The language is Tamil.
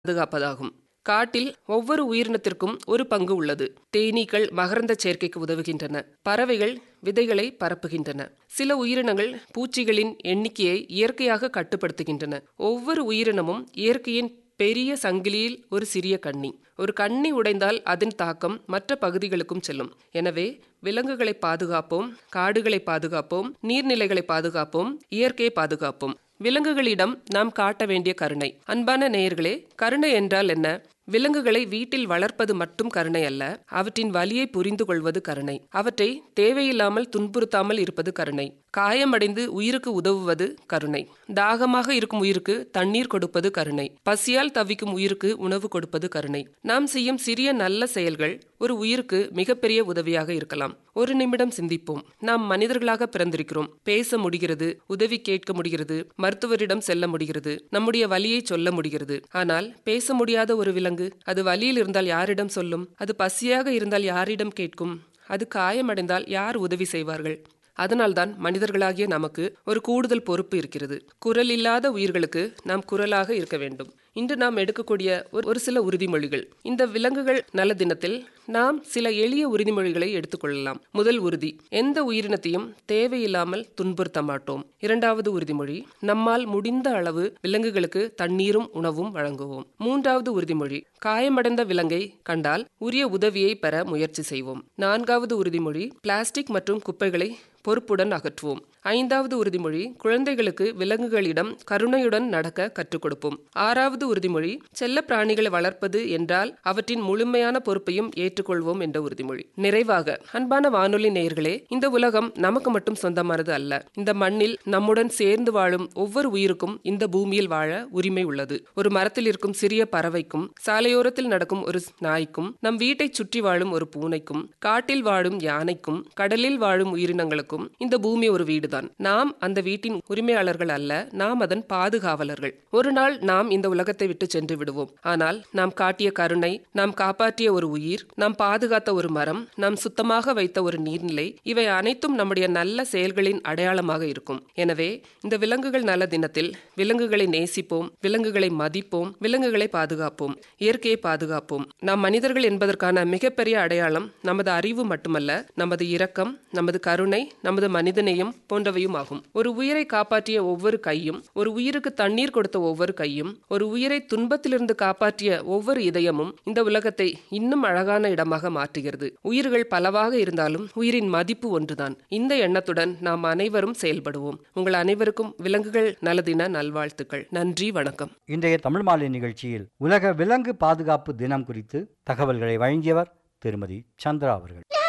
பாதுகாப்பதாகும் காட்டில் ஒவ்வொரு உயிரினத்திற்கும் ஒரு பங்கு உள்ளது தேனீக்கள் மகரந்த சேர்க்கைக்கு உதவுகின்றன பறவைகள் விதைகளை பரப்புகின்றன சில உயிரினங்கள் பூச்சிகளின் எண்ணிக்கையை இயற்கையாக கட்டுப்படுத்துகின்றன ஒவ்வொரு உயிரினமும் இயற்கையின் பெரிய சங்கிலியில் ஒரு சிறிய கண்ணி ஒரு கண்ணி உடைந்தால் அதன் தாக்கம் மற்ற பகுதிகளுக்கும் செல்லும் எனவே விலங்குகளை பாதுகாப்போம் காடுகளை பாதுகாப்போம் நீர்நிலைகளை பாதுகாப்போம் இயற்கையை பாதுகாப்போம் விலங்குகளிடம் நாம் காட்ட வேண்டிய கருணை அன்பான நேயர்களே கருணை என்றால் என்ன விலங்குகளை வீட்டில் வளர்ப்பது மட்டும் கருணை அல்ல அவற்றின் வலியை புரிந்து கொள்வது கருணை அவற்றை தேவையில்லாமல் துன்புறுத்தாமல் இருப்பது கருணை காயமடைந்து உயிருக்கு உதவுவது கருணை தாகமாக இருக்கும் உயிருக்கு தண்ணீர் கொடுப்பது கருணை பசியால் தவிக்கும் உயிருக்கு உணவு கொடுப்பது கருணை நாம் செய்யும் சிறிய நல்ல செயல்கள் ஒரு உயிருக்கு மிகப்பெரிய உதவியாக இருக்கலாம் ஒரு நிமிடம் சிந்திப்போம் நாம் மனிதர்களாக பிறந்திருக்கிறோம் பேச முடிகிறது உதவி கேட்க முடிகிறது மருத்துவரிடம் செல்ல முடிகிறது நம்முடைய வலியை சொல்ல முடிகிறது ஆனால் பேச முடியாத ஒரு விலங்கு அது வலியில் இருந்தால் யாரிடம் சொல்லும் அது பசியாக இருந்தால் யாரிடம் கேட்கும் அது காயமடைந்தால் யார் உதவி செய்வார்கள் அதனால்தான் மனிதர்களாகிய நமக்கு ஒரு கூடுதல் பொறுப்பு இருக்கிறது குரல் இல்லாத உயிர்களுக்கு நாம் குரலாக இருக்க வேண்டும் இன்று நாம் எடுக்கக்கூடிய ஒரு சில உறுதிமொழிகள் இந்த விலங்குகள் நல தினத்தில் நாம் சில எளிய உறுதிமொழிகளை எடுத்துக்கொள்ளலாம் முதல் உறுதி எந்த உயிரினத்தையும் தேவையில்லாமல் துன்புறுத்த மாட்டோம் இரண்டாவது உறுதிமொழி நம்மால் முடிந்த அளவு விலங்குகளுக்கு தண்ணீரும் உணவும் வழங்குவோம் மூன்றாவது உறுதிமொழி காயமடைந்த விலங்கை கண்டால் உரிய உதவியை பெற முயற்சி செய்வோம் நான்காவது உறுதிமொழி பிளாஸ்டிக் மற்றும் குப்பைகளை பொறுப்புடன் அகற்றுவோம் ஐந்தாவது உறுதிமொழி குழந்தைகளுக்கு விலங்குகளிடம் கருணையுடன் நடக்க கற்றுக் கொடுப்போம் ஆறாவது உறுதிமொழி செல்ல பிராணிகளை வளர்ப்பது என்றால் அவற்றின் முழுமையான பொறுப்பையும் ஏற்றுக்கொள்வோம் என்ற உறுதிமொழி நிறைவாக அன்பான வானொலி நேயர்களே இந்த உலகம் நமக்கு மட்டும் சொந்தமானது அல்ல இந்த மண்ணில் நம்முடன் சேர்ந்து வாழும் ஒவ்வொரு உயிருக்கும் இந்த பூமியில் வாழ உரிமை உள்ளது ஒரு மரத்தில் இருக்கும் சிறிய பறவைக்கும் சாலையோரத்தில் நடக்கும் ஒரு நாய்க்கும் நம் வீட்டை சுற்றி வாழும் ஒரு பூனைக்கும் காட்டில் வாழும் யானைக்கும் கடலில் வாழும் உயிரினங்களுக்கும் இந்த பூமி ஒரு வீடுதான் நாம் அந்த வீட்டின் உரிமையாளர்கள் அல்ல நாம் அதன் பாதுகாவலர்கள் ஒரு நாள் நாம் இந்த உலகத்தை விட்டு சென்று விடுவோம் ஆனால் நாம் காட்டிய கருணை நாம் காப்பாற்றிய ஒரு உயிர் நாம் பாதுகாத்த ஒரு மரம் நாம் சுத்தமாக வைத்த ஒரு நீர்நிலை இவை அனைத்தும் நம்முடைய நல்ல செயல்களின் அடையாளமாக இருக்கும் எனவே இந்த விலங்குகள் நல தினத்தில் விலங்குகளை நேசிப்போம் விலங்குகளை மதிப்போம் விலங்குகளை பாதுகாப்போம் இயற்கையை பாதுகாப்போம் நாம் மனிதர்கள் என்பதற்கான மிகப்பெரிய அடையாளம் நமது அறிவு மட்டுமல்ல நமது இரக்கம் நமது கருணை நமது மனிதநேயம் போன்றவையும் ஆகும் ஒரு உயிரை காப்பாற்றிய ஒவ்வொரு கையும் ஒரு உயிருக்கு தண்ணீர் கொடுத்த ஒவ்வொரு கையும் ஒரு உயிரை துன்பத்திலிருந்து காப்பாற்றிய ஒவ்வொரு இதயமும் இந்த உலகத்தை இன்னும் அழகான இடமாக மாற்றுகிறது உயிர்கள் பலவாக இருந்தாலும் உயிரின் மதிப்பு ஒன்றுதான் இந்த எண்ணத்துடன் நாம் அனைவரும் செயல்படுவோம் உங்கள் அனைவருக்கும் விலங்குகள் நலதின நல்வாழ்த்துக்கள் நன்றி வணக்கம் இன்றைய தமிழ் மாலை நிகழ்ச்சியில் உலக விலங்கு பாதுகாப்பு தினம் குறித்து தகவல்களை வழங்கியவர் திருமதி சந்திரா அவர்கள்